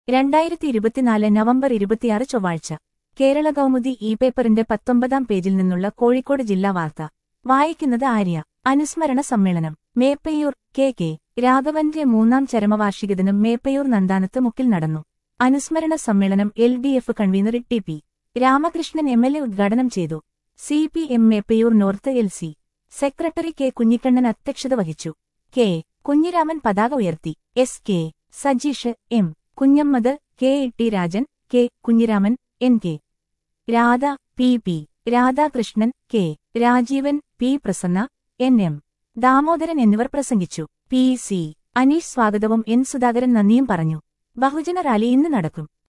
രണ്ടായിരത്തി ഇരുപത്തിനാല് നവംബർ ഇരുപത്തിയാറ് ചൊവ്വാഴ്ച കേരള കൗമുദി ഇ പേപ്പറിന്റെ പത്തൊമ്പതാം പേജിൽ നിന്നുള്ള കോഴിക്കോട് ജില്ലാ വാർത്ത വായിക്കുന്നത് ആര്യ അനുസ്മരണ സമ്മേളനം മേപ്പയ്യൂർ കെ കെ രാഘവന്റെ മൂന്നാം ചരമവാർഷികദിനം മേപ്പയ്യൂർ നന്ദാനത്ത് മുക്കിൽ നടന്നു അനുസ്മരണ സമ്മേളനം L D F convener T P Ramakrishnan M L A ഉദ്ഘാടനം ചെയ്തു C P M Meppayur north L C secretary K Kunhikannan അധ്യക്ഷത വഹിച്ചു കെ കുഞ്ഞിരാമൻ പതാക ഉയർത്തി S K Sajeesh M Kunhammad K E T Rajan K Kunhiraman N K Radha P P Radhakrishnan K Rajeevan P Prasanna N M Damodaran എന്നിവർ പ്രസംഗിച്ചു P C Aneesh സ്വാഗതവും N Sudhakaran നന്ദിയും പറഞ്ഞു ബഹുജന റാലി ഇന്ന് നടക്കും